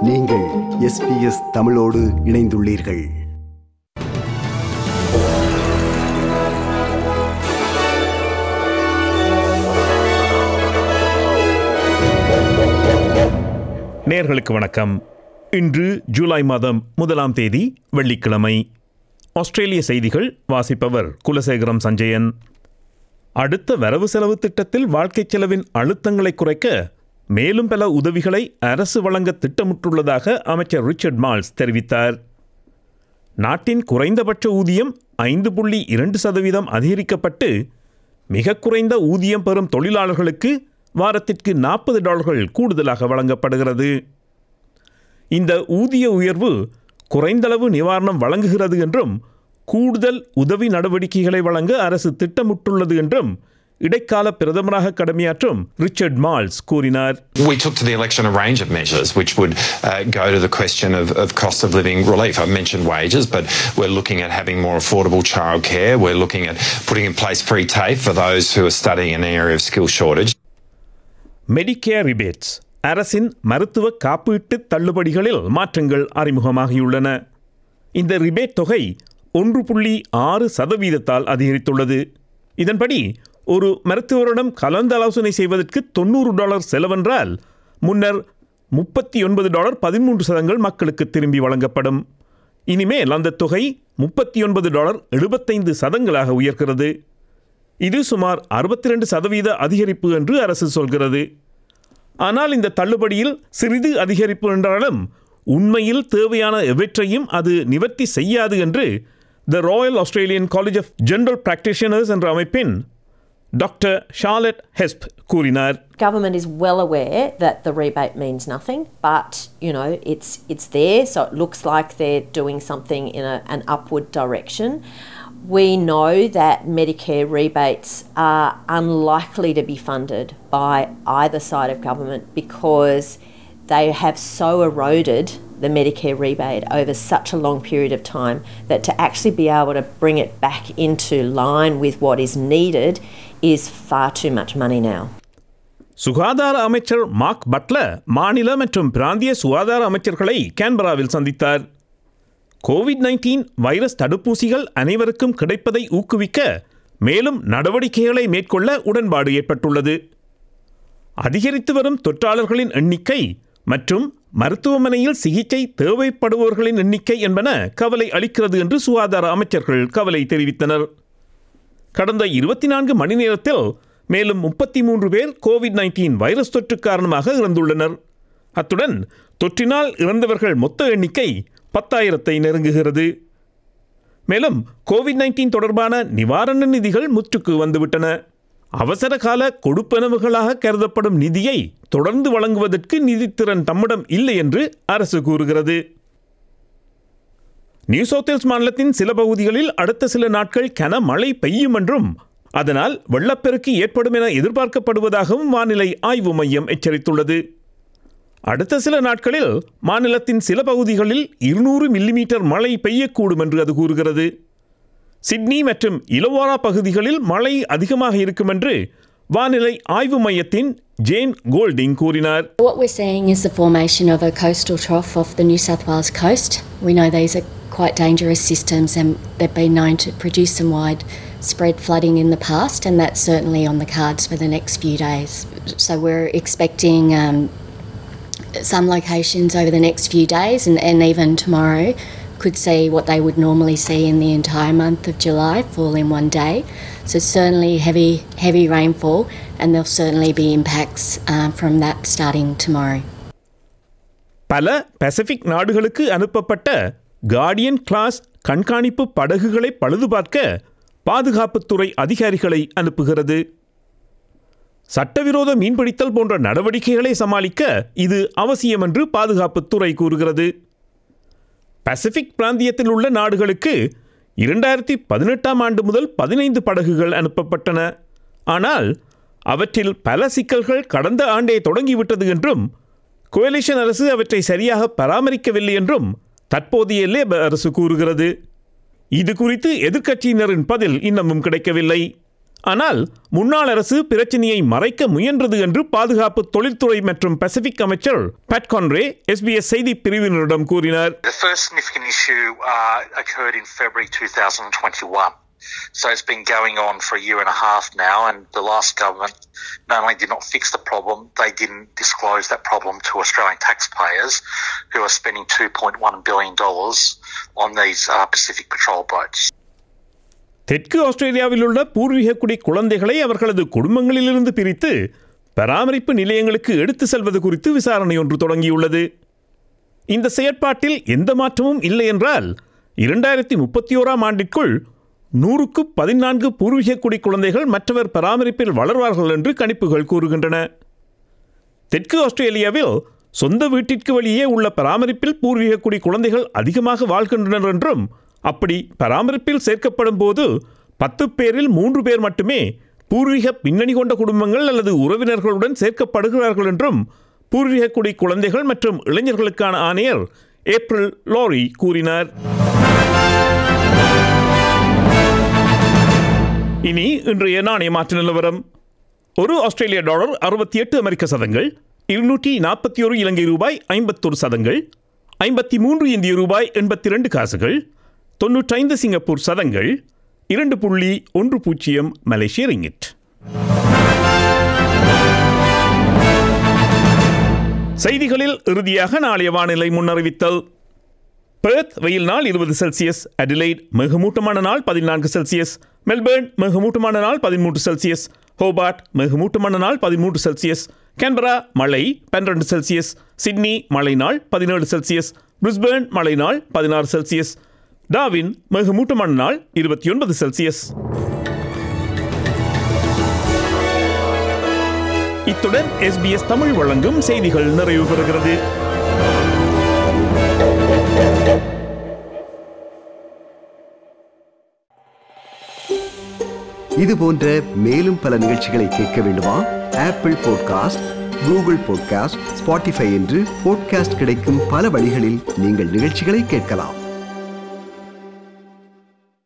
நீங்கள் எஸ்பிஎஸ் தமிழோடு இணைந்துள்ளீர்கள் நேர்களுக்கு வணக்கம் இன்று ஜூலை மாதம் முதலாம் தேதி வெள்ளிக்கிழமை ஆஸ்திரேலிய செய்திகள் வாசிப்பவர் குலசேகரம் சஞ்சயன் அடுத்த வரவு செலவு திட்டத்தில் வாழ்க்கைச் செலவின் அழுத்தங்களை குறைக்க மேலும் பல உதவிகளை அரசு வழங்க திட்டமிட்டுள்ளதாக அமைச்சர் ரிச்சர்ட் மால்ஸ் தெரிவித்தார் நாட்டின் குறைந்தபட்ச ஊதியம் ஐந்து புள்ளி இரண்டு சதவீதம் அதிகரிக்கப்பட்டு மிக குறைந்த ஊதியம் பெறும் தொழிலாளர்களுக்கு வாரத்திற்கு நாற்பது டாலர்கள் கூடுதலாக வழங்கப்படுகிறது இந்த ஊதிய உயர்வு குறைந்தளவு நிவாரணம் வழங்குகிறது என்றும் கூடுதல் உதவி நடவடிக்கைகளை வழங்க அரசு திட்டமிட்டுள்ளது என்றும் இடைக்கால பிரதமராக கடமையாற்றும் ரிச்சர்ட் மால்ஸ் கூறினார் We took to the election a range of measures which would uh, go to the question of, of cost of living relief. I mentioned wages, but we're looking at having more affordable childcare. We're looking at putting in place free TAFE for those who are studying in an area of skill shortage. Medicare rebates அரசின் மருத்துவ காப்பீட்டு தள்ளுபடிகளில் மாற்றங்கள் அறிமுகமாகியுள்ளன இந்த rebate தொகை ஒன்று புள்ளி ஆறு சதவீதத்தால் அதிகரித்துள்ளது இதன்படி ஒரு மருத்துவரிடம் கலந்தாலோசனை செய்வதற்கு தொண்ணூறு டாலர் செலவென்றால் முன்னர் முப்பத்தி ஒன்பது டாலர் பதிமூன்று சதங்கள் மக்களுக்கு திரும்பி வழங்கப்படும் இனிமேல் அந்த தொகை முப்பத்தி ஒன்பது டாலர் எழுபத்தைந்து சதங்களாக உயர்கிறது இது சுமார் அறுபத்தி ரெண்டு சதவீத அதிகரிப்பு என்று அரசு சொல்கிறது ஆனால் இந்த தள்ளுபடியில் சிறிது அதிகரிப்பு என்றாலும் உண்மையில் தேவையான எவற்றையும் அது நிவர்த்தி செய்யாது என்று the Royal Australian College of General Practitioners என்ற அமைப்பின் டாக்டர் ஷார்லட் ஹெஸ்ப் கூறினார் government is well aware that the rebate means nothing, but you know it's it's there, so it looks like they're doing something in a, an upward direction. We know that Medicare rebates are unlikely to be funded by either side of government because they have so eroded the Medicare rebate over such a long period of time that to actually be able to bring it back into line with what is needed is far too much money now. சுகாதார அமைச்சர் mark Buttler மாநில மற்றும் பிராந்திய சுகாதார அமைச்சர்களை கேன்பராவில் சந்தித்தார் Covid nineteen virus தடுப்பூசிகள் அனைவருக்கும் கிடைப்பதை ஊக்குவிக்க மேலும் நடவடிக்கைகளை மேற்கொள்ள உடன்பாடு ஏற்பட்டுள்ளது அதிகரித்து வரும் தொற்றாளர்களின் எண்ணிக்கை மற்றும் மருத்துவமனையில் சிகிச்சை தேவைப்படுபவர்களின் எண்ணிக்கை என்பன கவலை அளிக்கிறது என்று சுகாதார அமைச்சர்கள் கவலை தெரிவித்தனர் கடந்த இருபத்தி நான்கு மணி நேரத்தில் மேலும் முப்பத்தி மூன்று பேர் கோவிட் நைன்டீன் வைரஸ் தொற்று காரணமாக இறந்துள்ளனர் அத்துடன் தொற்றினால் இறந்தவர்கள் மொத்த எண்ணிக்கை பத்தாயிரத்தை நெருங்குகிறது மேலும் கோவிட் நைன்டீன் தொடர்பான நிவாரண நிதிகள் முற்றுக்கு வந்துவிட்டன அவசர கால கொடுப்பனவுகளாக கருதப்படும் நிதியை தொடர்ந்து வழங்குவதற்கு நிதித்திறன் தம்மிடம் இல்லை என்று அரசு கூறுகிறது நியூ சவுத் வேல்ஸ் மாநிலத்தின் சில பகுதிகளில் அடுத்த சில நாட்கள் கனமழை பெய்யும் என்றும் அதனால் வெள்ளப்பெருக்கு ஏற்படும் என எதிர்பார்க்கப்படுவதாகவும் வானிலை ஆய்வு மையம் எச்சரித்துள்ளது அடுத்த சில நாட்களில் மாநிலத்தின் சில பகுதிகளில் இருநூறு மில்லிமீட்டர் மழை பெய்யக்கூடும் என்று அது கூறுகிறது சிட்னி மற்றும் இலவாரா பகுதிகளில் மழை அதிகமாக இருக்கும் என்று வானிலை ஆய்வு மையத்தின் ஜேன் கோல்டிங் கூறினார் What we're seeing is the formation of a coastal trough off the New South Wales coast. We know these are quite dangerous systems and they've been known to produce some widespread flooding in the past, and that's certainly on the cards for the next few days. So we're expecting um, some locations over the next few days and, and even tomorrow could see what they would normally see in the entire month of July fall in one day. So certainly heavy heavy rainfall and there'll certainly be impacts uh, from that starting tomorrow. பல Pacific நாடுகளுக்கு அனுப்பப்பட்ட Guardian class கண்காணிப்பு படகுகளை பழுதுபார்க்க பாதுகாப்புத்துறை அதிகாரிகளை அனுப்புகிறது சட்டவிரோத மீன்பிடித்தல் போன்ற நடவடிக்கைகளை சமாளிக்க இது அவசியம் என்று பாதுகாப்புத்துறை கூறுகிறது பசிபிக் பிராந்தியத்தில் உள்ள நாடுகளுக்கு இரண்டாயிரத்தி பதினெட்டாம் ஆண்டு முதல் பதினைந்து படகுகள் அனுப்பப்பட்டன ஆனால் அவற்றில் பல சிக்கல்கள் கடந்த ஆண்டே தொடங்கிவிட்டது என்றும் கோயலிஷன் அரசு அவற்றை சரியாக பராமரிக்கவில்லை என்றும் தற்போதைய லேபர் அரசு கூறுகிறது இது குறித்து எதிர்க்கட்சியினரின் பதில் இன்னமும் கிடைக்கவில்லை ஆனால் முன்னாள் அரசு பிரச்சனையை மறைக்க முயன்றது என்று பாதுகாப்பு தொழில்துறை மற்றும் பசிபிக் அமைச்சர் பேட் கான்ரே எஸ்பிஎஸ் செய்தி பிரிவினரிடம் கூறினார் The first significant issue uh, occurred in February 2021. So it's been going on for a year and a half now, and the last government not only did not fix the problem, they didn't disclose that problem to Australian taxpayers who are spending $2.1 billion on these uh, Pacific patrol boats. தெற்கு ஆஸ்திரேலியாவில் உள்ள பூர்வீக குடி குழந்தைகளை அவர்களது குடும்பங்களிலிருந்து பிரித்து பராமரிப்பு நிலையங்களுக்கு எடுத்து செல்வது குறித்து விசாரணை ஒன்று தொடங்கியுள்ளது இந்த செயற்பாட்டில் எந்த மாற்றமும் இல்லை என்றால் இரண்டாயிரத்தி முப்பத்தி ஓராம் ஆண்டிற்குள் நூறுக்கு பதினான்கு பூர்வீக குடி குழந்தைகள் மற்றவர் பராமரிப்பில் வளர்வார்கள் என்று கணிப்புகள் கூறுகின்றன தெற்கு ஆஸ்திரேலியாவில் சொந்த வீட்டிற்கு வெளியே உள்ள பராமரிப்பில் பூர்வீக குடி குழந்தைகள் அதிகமாக வாழ்கின்றனர் என்றும் அப்படி பராமரிப்பில் சேர்க்கப்படும் போது பத்து பேரில் மூன்று பேர் மட்டுமே பூர்வீக பின்னணி கொண்ட குடும்பங்கள் அல்லது உறவினர்களுடன் சேர்க்கப்படுகிறார்கள் என்றும் பூர்வீக குடி குழந்தைகள் மற்றும் இளைஞர்களுக்கான ஆணையர் ஏப்ரல் லாரி கூறினார் இனி இன்றைய நாணய மாற்று நிலவரம் ஒரு ஆஸ்திரேலிய டாலர் அறுபத்தி எட்டு அமெரிக்க சதங்கள் இருநூற்றி நாற்பத்தி ஒரு இலங்கை ரூபாய் ஐம்பத்தொரு சதங்கள் ஐம்பத்தி மூன்று இந்திய ரூபாய் எண்பத்தி ரெண்டு காசுகள் தொன்னூற்றைந்து சிங்கப்பூர் சதங்கள் இரண்டு புள்ளி ஒன்று பூஜ்ஜியம் மலேசிய ரிங்கிட் செய்திகளில் இறுதியாக நாளைய வானிலை முன்னறிவித்தல் பெர்த் வெயில் நாள் இருபது செல்சியஸ் அடிலைட் மிகமூட்டமான நாள் பதினான்கு செல்சியஸ் மெல்பர்ன் மிகமூட்டமான நாள் பதிமூன்று செல்சியஸ் ஹோபார்ட் மிகமூட்டமான நாள் பதிமூன்று செல்சியஸ் கேன்பரா மழை பன்னிரண்டு செல்சியஸ் சிட்னி மழை நாள் பதினேழு செல்சியஸ் பிரிஸ்பேர்ன் மழை நாள் பதினாறு செல்சியஸ் டாவின் மிகமூட்டமான நாள் இருபத்தி ஒன்பது செல்சியஸ் இத்துடன் எஸ்பிஎஸ் தமிழ் வழங்கும் செய்திகள் நிறைவு பெறுகிறது இது போன்ற மேலும் பல நிகழ்ச்சிகளை கேட்க வேண்டுமா Apple podcast Google podcast Spotify என்று பாட்காஸ்ட் கிடைக்கும் பல வழிகளில் நீங்கள் நிகழ்ச்சிகளை கேட்கலாம்